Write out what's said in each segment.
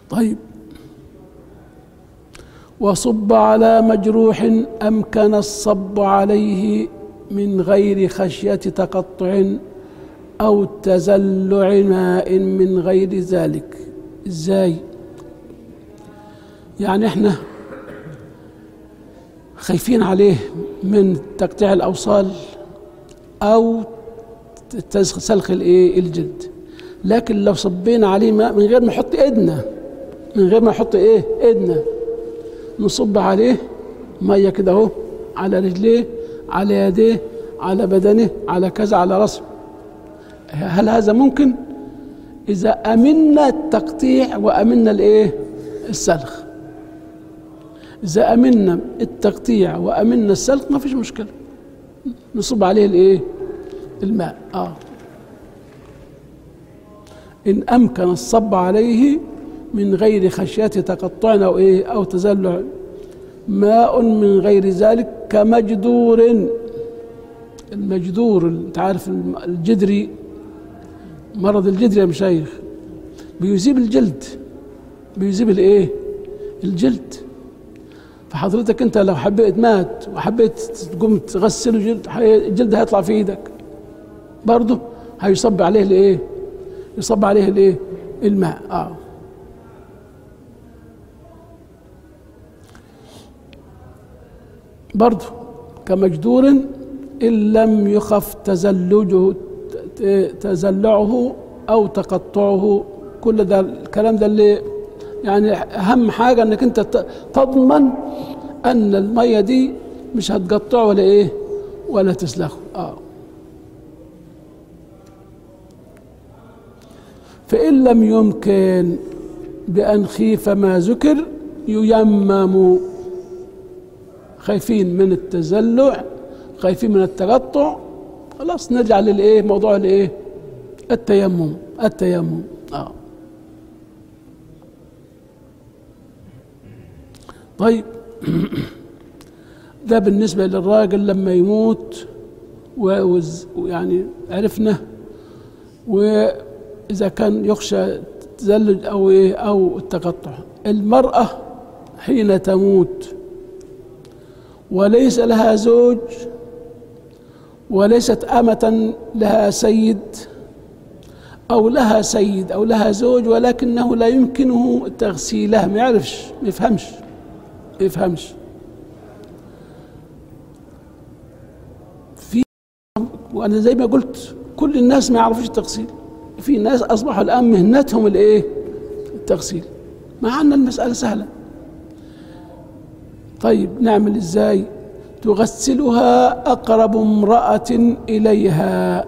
طيب وصب على مجروح أمكن الصب عليه من غير خشية تقطع أو تزلع ماء من غير ذلك إزاي يعني إحنا خايفين عليه من تقطيع الأوصال أو سلخ الإيه الجلد لكن لو صبينا عليه ماء من غير ما نحط إيدنا من غير ما نحط إيه إيدنا نصب عليه مية كده أهو على رجليه على يديه على بدنه على كذا على راسه هل هذا ممكن إذا أمنا التقطيع وأمنا الإيه السلخ إذا أمنا التقطيع وأمنا السلخ ما فيش مشكلة نصب عليه الإيه الماء آه إن أمكن الصب عليه من غير خشية تقطع أو إيه أو تزلع ماء من غير ذلك كمجدور المجدور انت عارف الجدري مرض الجدري يا مشايخ بيذيب الجلد بيذيب الايه الجلد فحضرتك انت لو حبيت مات وحبيت تقوم تغسله جلد الجلد هيطلع في ايدك برضه هيصب عليه الايه يصب عليه الايه الماء اه برضه كمجدور إن لم يخف تزلجه تزلعه أو تقطعه كل ده الكلام ده اللي يعني أهم حاجة إنك أنت تضمن أن المية دي مش هتقطعه ولا إيه ولا تسلخه آه فإن لم يمكن بأن خيف ما ذكر ييمم خايفين من التزلع خايفين من التقطع خلاص نرجع للايه موضوع الايه التيمم التيمم اه طيب ده بالنسبة للراجل لما يموت ويعني عرفنا وإذا كان يخشى تزلج أو إيه أو التقطع المرأة حين تموت وليس لها زوج وليست أمة لها سيد أو لها سيد أو لها زوج ولكنه لا يمكنه تغسيلها ما يعرفش ما يفهمش ما يفهمش في وأنا زي ما قلت كل الناس ما يعرفوش التغسيل في ناس أصبحوا الآن مهنتهم الإيه التغسيل مع أن المسألة سهلة طيب نعمل ازاي تغسلها اقرب امراه اليها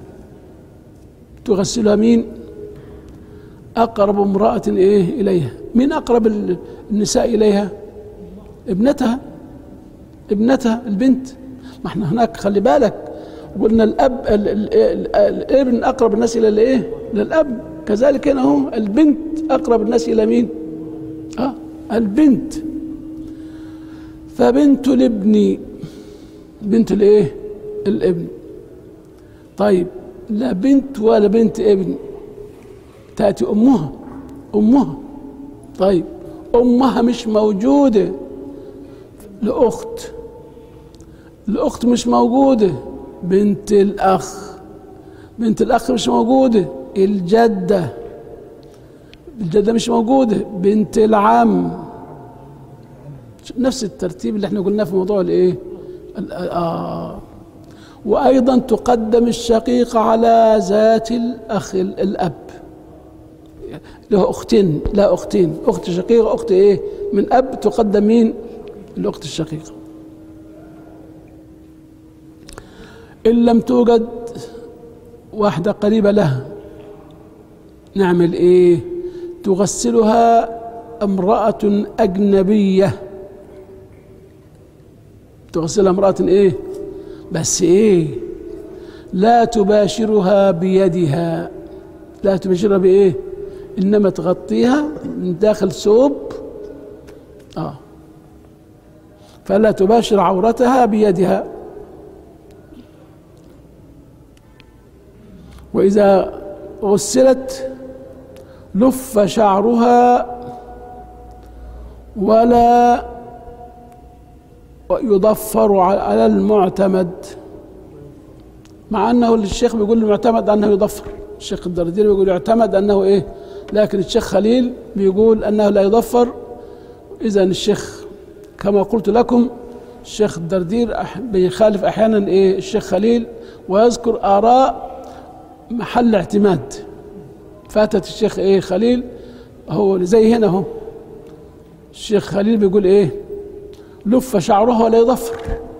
تغسلها مين اقرب امراه ايه اليها مين اقرب النساء اليها ابنتها ابنتها البنت ما احنا هناك خلي بالك قلنا الاب ال ال ال الابن اقرب الناس الى الايه للاب كذلك هنا هو البنت اقرب الناس الى مين اه البنت فبنت الابن بنت الايه الابن طيب لا بنت ولا بنت ابن تاتي امها امها طيب امها مش موجوده لاخت الاخت مش موجوده بنت الاخ بنت الاخ مش موجوده الجده الجده مش موجوده بنت العم نفس الترتيب اللي احنا قلناه في موضوع الايه آه وايضا تقدم الشقيقه على ذات الاخ الاب له اختين لا اختين اخت شقيقه اخت ايه من اب تقدم مين الاخت الشقيقه ان لم توجد واحده قريبه لها نعمل ايه تغسلها امراه اجنبيه تغسلها امرأة ايه بس ايه لا تباشرها بيدها لا تباشرها بايه انما تغطيها من داخل ثوب اه فلا تباشر عورتها بيدها واذا غسلت لف شعرها ولا يضفر على المعتمد مع انه الشيخ بيقول المعتمد انه يضفر الشيخ الدردير بيقول يعتمد انه ايه لكن الشيخ خليل بيقول انه لا يضفر اذا الشيخ كما قلت لكم الشيخ الدردير بيخالف احيانا ايه الشيخ خليل ويذكر اراء محل اعتماد فاتت الشيخ ايه خليل هو زي هنا اهو الشيخ خليل بيقول ايه لف شعره ولا يضفر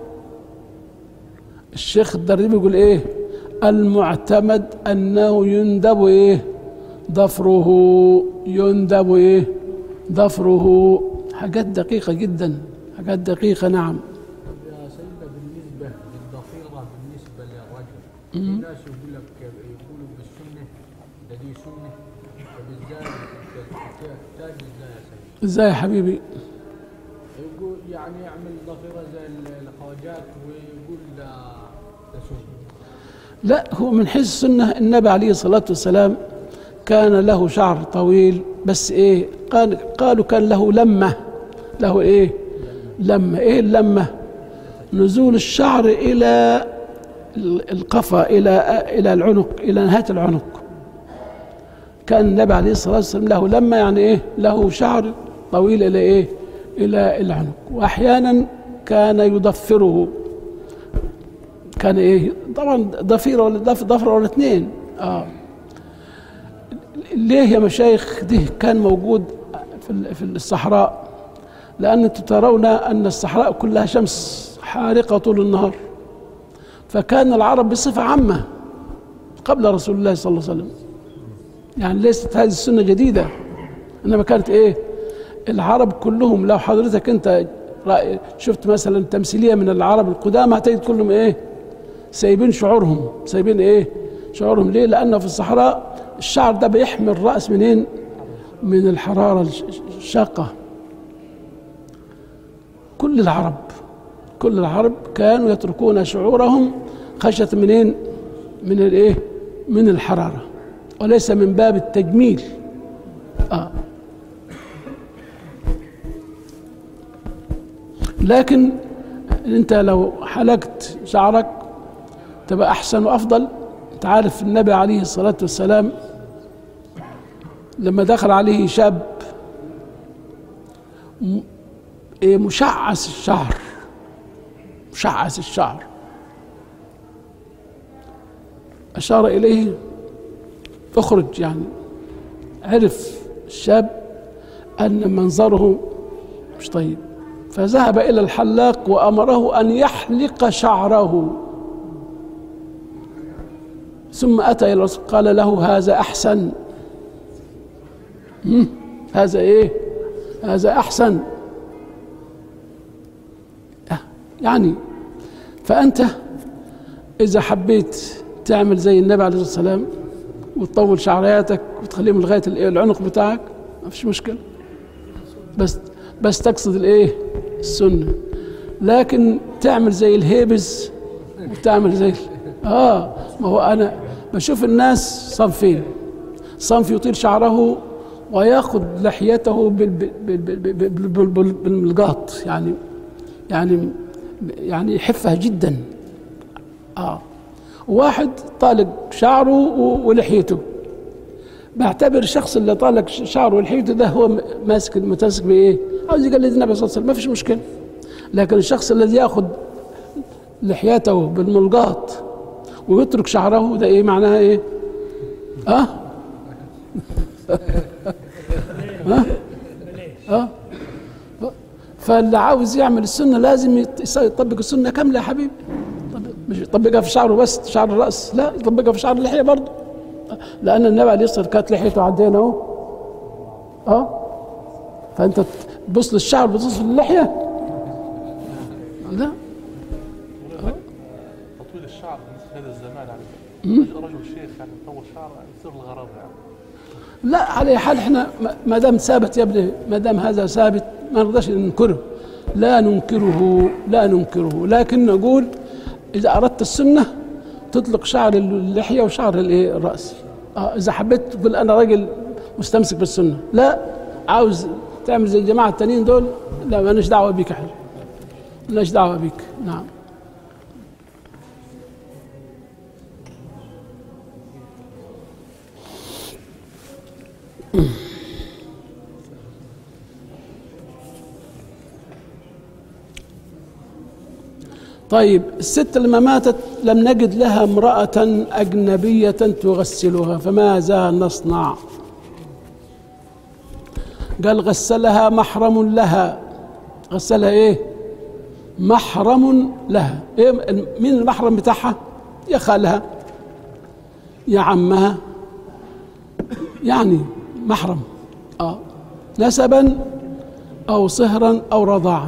الشيخ الدردير بيقول ايه المعتمد انه يندب ايه ضفره يندب ايه ضفره حاجات دقيقة جدا حاجات دقيقة نعم يا سيدنا بالنسبة للضفيرة بالنسبة للرجل الناس يقول لك يقولوا بالسنة ده دي سنة فبالذات تاج ازاي يا سيدي ازاي يا حبيبي يقول يعني يعمل ضفيرة زي الخواجات ويقول ده ده سنة لا هو من حيث السنة النبي عليه الصلاة والسلام كان له شعر طويل بس ايه قال قالوا كان له لمة له ايه لمة ايه اللمة نزول الشعر الى القفا الى الى العنق الى نهاية العنق كان النبي عليه الصلاة والسلام له لمة يعني ايه له شعر طويل الى ايه الى العنق واحيانا كان يضفره كان ايه طبعا ضفيره ولا ضف ضفره ولا اثنين اه ليه يا مشايخ ده كان موجود في في الصحراء لان انتم ترون ان الصحراء كلها شمس حارقه طول النهار فكان العرب بصفه عامه قبل رسول الله صلى الله عليه وسلم يعني ليست هذه السنه جديده انما كانت ايه العرب كلهم لو حضرتك انت شفت مثلا تمثيليه من العرب القدامى هتجد كلهم ايه سايبين شعورهم سايبين ايه شعورهم ليه لانه في الصحراء الشعر ده بيحمي الراس منين من الحراره الشاقه كل العرب كل العرب كانوا يتركون شعورهم خشيه منين من الايه من الحراره وليس من باب التجميل آه. لكن انت لو حلقت شعرك تبقى احسن وافضل انت عارف النبي عليه الصلاه والسلام لما دخل عليه شاب مشعث الشعر مشعث الشعر اشار اليه اخرج يعني عرف الشاب ان منظره مش طيب فذهب الى الحلاق وامره ان يحلق شعره ثم اتى الى الرسول قال له هذا احسن هذا ايه هذا احسن يعني فانت اذا حبيت تعمل زي النبي عليه الصلاه والسلام وتطول شعرياتك وتخليهم لغايه العنق بتاعك ما فيش مشكله بس بس تقصد الايه السنه لكن تعمل زي الهيبز وتعمل زي اه ما هو انا بشوف الناس صنفين صنف يطيل شعره وياخذ لحيته بالملقاط يعني يعني يعني يحفها جدا اه واحد طالق شعره ولحيته بعتبر الشخص اللي طالق شعره ولحيته ده هو ماسك متمسك بايه؟ عاوز يقلد النبي صلى الله عليه وسلم ما فيش مشكله لكن الشخص الذي ياخذ لحيته بالملقاط ويترك شعره ده ايه معناها ايه؟ اه ها؟ اه فاللي عاوز يعمل السنه لازم يطبق السنه كامله يا حبيبي مش يطبقها في شعره بس شعر الراس لا يطبقها في شعر اللحيه برضه لان النبي عليه الصلاه كانت لحيته عدينا اهو اه فانت تبص للشعر بتبص للحيه لا تطويل الشعر في هذا الزمان يعني رجل شيخ يعني يطول شعره يعني يصير الغرض يعني لا على حال احنا ما دام ثابت يا ابني ما دام هذا ثابت ما نقدرش ننكره لا ننكره لا ننكره لكن نقول اذا اردت السنه تطلق شعر اللحيه وشعر الايه الراس آه اذا حبيت تقول انا راجل مستمسك بالسنه لا عاوز تعمل زي الجماعه التانيين دول لا مالناش دعوه بيك يا حبيبي مالناش دعوه بيك نعم طيب الست لما ماتت لم نجد لها امرأة أجنبية تغسلها فماذا نصنع قال غسلها محرم لها غسلها ايه محرم لها إيه مين المحرم بتاعها يا خالها يا عمها يعني محرم اه نسبا او صهرا او رضاعا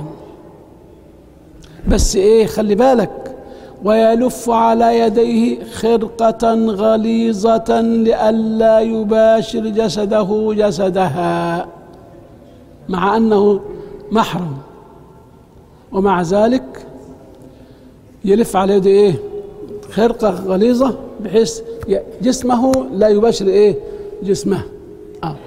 بس ايه خلي بالك ويلف على يديه خرقة غليظة لئلا يباشر جسده جسدها مع انه محرم ومع ذلك يلف على يده ايه خرقة غليظة بحيث ي- جسمه لا يباشر ايه جسمه اه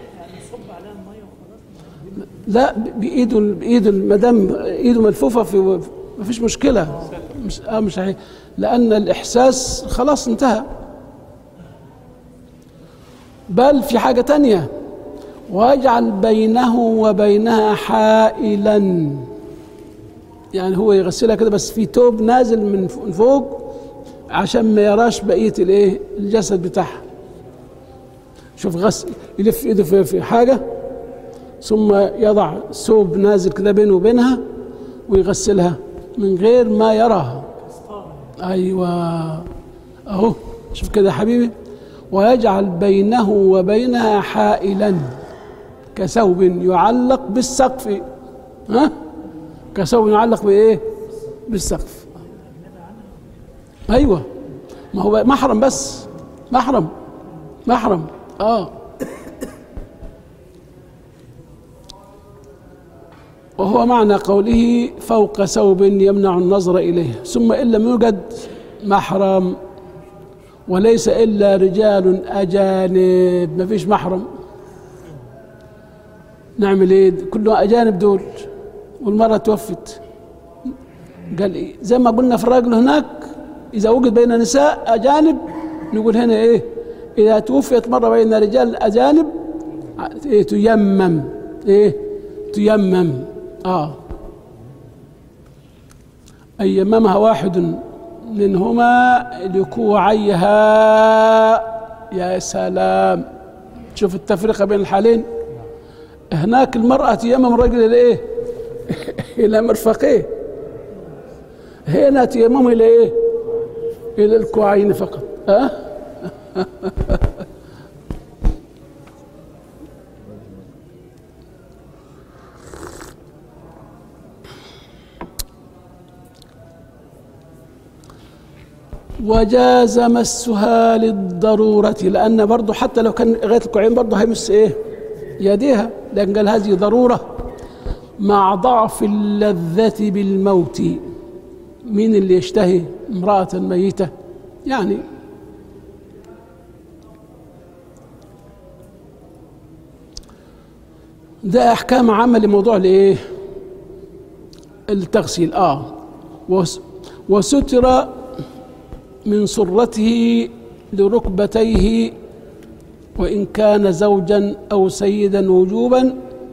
لا ب- بايده بايده ما دام ايده ملفوفه في ما فيش مشكله مش اه مش هي لان الاحساس خلاص انتهى بل في حاجه تانية واجعل بينه وبينها حائلا يعني هو يغسلها كده بس في توب نازل من فوق- من فوق عشان ما يراش بقيه الايه الجسد بتاعها شوف غسل يلف ايده في, في حاجه ثم يضع ثوب نازل كده بينه وبينها ويغسلها من غير ما يراها ايوه اهو شوف كده يا حبيبي ويجعل بينه وبينها حائلا كثوب يعلق بالسقف ها كثوب يعلق بايه بالسقف ايوه ما هو محرم بس محرم محرم اه وهو معنى قوله فوق ثوب يمنع النظر إليه ثم إن لم يوجد محرم وليس إلا رجال أجانب ما فيش محرم نعمل إيه كلهم أجانب دول والمرأة توفت قال إيه زي ما قلنا في الراجل هناك إذا وجد بين نساء أجانب نقول هنا إيه إذا توفيت مرة بين رجال أجانب إيه تيمم إيه تيمم آه أي يممها واحد منهما لكوعيها يا سلام شوف التفرقة بين الحالين هناك المرأة تيمم الرجل إلى إيه إلى مرفقيه هنا تيمم إلى إيه إلى الكوعين فقط أه؟ وجاز مسها للضرورة لأن برضه حتى لو كان غاية الكوعين برضه هيمس إيه يديها لأن قال هذه ضرورة مع ضعف اللذة بالموت مين اللي يشتهي امرأة ميتة يعني ده أحكام عامة لموضوع الإيه التغسيل آه وس- وستر من سرته لركبتيه وإن كان زوجا أو سيدا وجوبا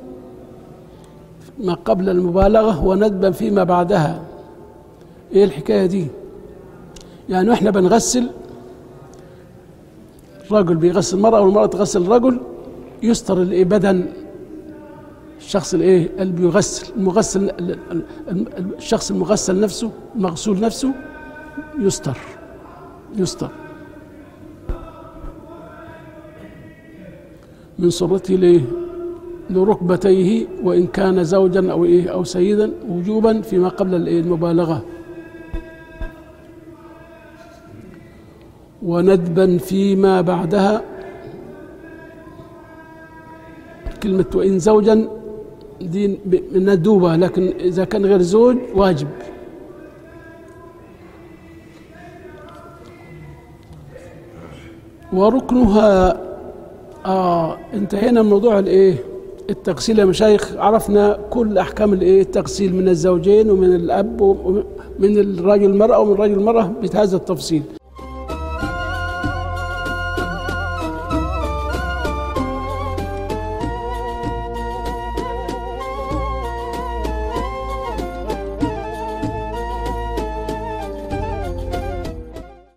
ما قبل المبالغة وندبا فيما بعدها إيه الحكاية دي يعني وإحنا بنغسل الرجل بيغسل المرأة والمرأة تغسل الرجل يستر الإيه بدن الشخص الايه اللي بيغسل المغسل ال- ال- ال- الشخص المغسل نفسه المغسول نفسه يستر يستر من سرته ليه لركبتيه وان كان زوجا او ايه او سيدا وجوبا فيما قبل الإيه؟ المبالغه وندبا فيما بعدها كلمة وإن زوجا دي ب- من ندوبة لكن إذا كان غير زوج واجب وركنها اه انتهينا من موضوع الايه التغسيل يا مشايخ عرفنا كل احكام الايه التغسيل من الزوجين ومن الاب ومن الرجل المراه ومن الرجل المراه بهذا التفصيل